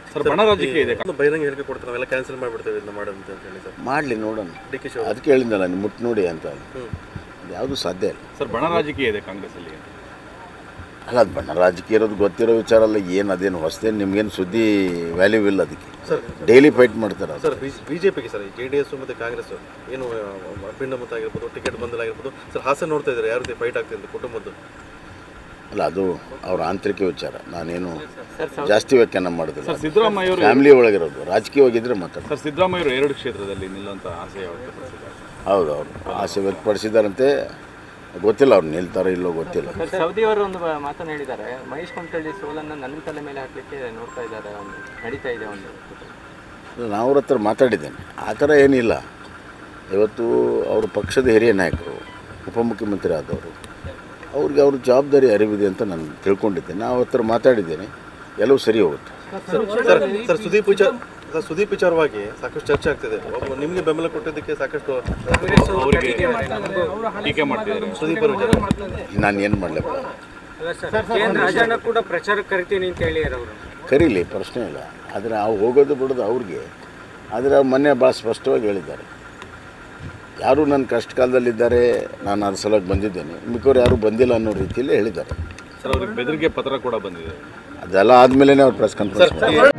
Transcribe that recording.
sir ಬಣ ರಾಜಕೀಯ ಇದೆ ಒಂದು ಬಹಿರಂಗ ಹೇಳಿಕೆ ಕೊಡ್ತಾರೆ ನಾವೆಲ್ಲ ಕ್ಯಾನ್ಸಲ್ ಮಾಡಿಬಿಡ್ತೇವೆ ಇದನ್ನ ಮಾಡೋದು ಅಂತ ಹೇಳಿ ಸರ್ ಮಾಡಲಿ ನೋಡೋಣ ಡಿ ಕೆ ಶಿವ ಅದಕ್ಕೆ ಹೇಳಿದ್ನಲ್ಲ ನೀವು ಮುಟ್ಟು ನೋಡಿ ಅಂತ ಯಾವುದು ಸಾಧ್ಯ ಇಲ್ಲ ಸರ್ ಬಣ ರಾಜಕೀಯ ಇದೆ ಕಾಂಗ್ರೆಸ್ ಅಲ್ಲಿ ಅಲ್ಲ ಅದು ಬಣ್ಣ ರಾಜಕೀಯ ಇರೋದು ಗೊತ್ತಿರೋ ವಿಚಾರ ಅಲ್ಲ ಏನು ಅದೇನು ಹೊಸದೇನು ನಿಮ್ಗೇನು ಸುದ್ದಿ ವ್ಯಾಲ್ಯೂ ಇಲ್ಲ ಅದಕ್ಕೆ ಸರ್ ಡೈಲಿ ಫೈಟ್ ಮಾಡ್ತಾರೆ ಅದು ಸರ್ ಬಿಜೆಪಿಗೆ ಸರ್ ಜೆ ಡಿ ಎಸ್ ಮತ್ತು ಕಾಂಗ್ರೆಸ್ ಏನು ಆ, ಪಿಂಡ ಮತ ಆಗಿರ್ಬೋದು ಟಿಕೆಟ್ ಬಂದಲ್ ಆಗಿರ್ಬೋದು ಸರ್ ಹಾಸನ ನೋಡ್ತಾ ಇದ್ದಾರೆ ಯಾವ ರೀತಿ ಫೈಟ್ ಆಗ್ತಿದೆ ಕುಟುಂಬದ್ದು ಅಲ್ಲ ಅದು ಅವ್ರ ಆಂತರಿಕ ವಿಚಾರ ನಾನೇನು ಜಾಸ್ತಿ ವ್ಯಾಖ್ಯಾನ ಮಾಡೋದಿಲ್ಲ ಸರ್ ಸಿದ್ದರಾಮಯ್ಯ ಅವರು ಫ್ಯಾಮಿಲಿ ಒಳಗಿರೋದು ರಾಜಕೀಯವಾಗಿದ್ದರೆ ಮಾತಾಡ್ತಾರೆ ಸರ್ ಸಿದ್ದರಾಮಯ್ಯ ಅವರು ಎರಡು ಕ್ಷೇತ್ರದಲ್ಲಿ ನಿಲ್ಲುವಂತ ಆಸೆ ವ್ಯಕ್ತಪಡಿಸಿದ್ದಾರೆ ಹೌದು ಅವರು ಆಸೆ ವ್ಯಕ್ತಪಡಿಸಿದಾರಂತೆ ಗೊತ್ತಿಲ್ಲ ಅವ್ರು ನಿಲ್ತಾರೋ ಇಲ್ಲೋ ಗೊತ್ತಿಲ್ಲ ಸರ್ ಸೌದಿ ಅವರು ಒಂದು ಬ- ಮಾತನ್ನ ಹೇಳಿದ್ದಾರೆ ಮಹೇಶ್ ಕುಮಟಳ್ಳಿ ಸೋಲನ್ನು ನನ್ನ ತಲೆ ಮೇಲೆ ಹಾಕ್ಲಿಕ್ಕೆ ನೋಡ್ತಾ ಇದ್ದಾರೆ ಒಂದು ನಡೀತಾ ಇದೆ ಒಂದು ನಾನು ಅವ್ರ ಹತ್ರ ಮಾತಾಡಿದ್ದೇನೆ ಆ ಥರ ಏನಿಲ್ಲ ಇವತ್ತು ಅವರು ಪಕ್ಷದ ಹಿರಿಯ ನಾಯಕರು ಉಪಮುಖ್ಯಮಂತ್ರಿ ಆದವರು ಅವ್ರಿಗೆ ಅವ್ರ ಜವಾಬ್ದಾರಿ ಅರಿವಿದೆ ಅಂತ ನಾನು ತಿಳ್ಕೊಂಡಿದ್ದೇನೆ ನಾವು ಅವ್ರ ಹತ್ರ ಮಾತಾಡಿದ್ದೇನೆ ಎಲ್ಲವೂ ಸರಿ ಹೋಗುತ್ತೆ ಸರ್ ಸರ್ ಸರ್ ಸುದೀಪ್ ವಿಚಾರ ಸರ್ ಸುದೀಪ್ ವಿಚಾರವಾಗಿ ಸಾಕಷ್ಟು ಚರ್ಚೆ ಆಗ್ತಿದೆ ಒಬ್ಬ ನಿಮಗೆ ಬೆಂಬಲ ಕೊಟ್ಟಿದ್ದಕ್ಕೆ ಸಾಕಷ್ಟು ಅವರಿಗೆ ಟೀಕೆ ಮಾಡ್ತಿದ್ದಾರೆ ಸುದೀಪ್ ಅವ್ರ ವಿಚಾರ ನಾನು ಏನು ಮಾಡಲಿಪ್ಪ ರಾಜಣ್ಣ ಕೂಡ ಪ್ರಚಾರಕ್ಕೆ ಕರಿತೀನಿ ಅಂತ ಹೇಳಿದ್ದಾರೆ ಅವರು ಕರೀಲಿ ಪ್ರಶ್ನೆ ಇಲ್ಲ ಆದರೆ ನಾವು ಹೋಗೋದು ಬಿಡೋದು ಅವ್ರಿಗೆ ಆದರೆ ಅವ್ರು ಮೊನ್ನೆ ಭಾಳ ಸ್ಪಷ್ಟವಾಗಿ ಹೇಳಿದ್ದಾರೆ ಯಾರು ನನ್ನ ಕಷ್ಟ ಕಾಲದಲ್ಲಿದ್ದಾರೆ ನಾನು ಅದ್ರ ಸಲುವಾಗಿ ಬಂದಿದ್ದೇನೆ ಮಿಕ್ಕವ್ರು ಯಾರೂ ಬಂದಿಲ್ಲ ಅನ್ನೋ ರೀತಿಯಲ್ಲಿ ಹೇಳಿದ್ದಾರೆ ಸರ್ ಅವ್ರಿಗೆ ಬೆದರಿಕೆ ಪತ್ರ ಕೂಡ ಬಂದಿದೆ ಅದೆಲ್ಲ ಆದಮೇಲೆ ಅವ್ರು ಪ್ರೆಸ್ ಕಾನ್ಫರೆನ್ಸ್ ಮಾಡ್ತಾರೆ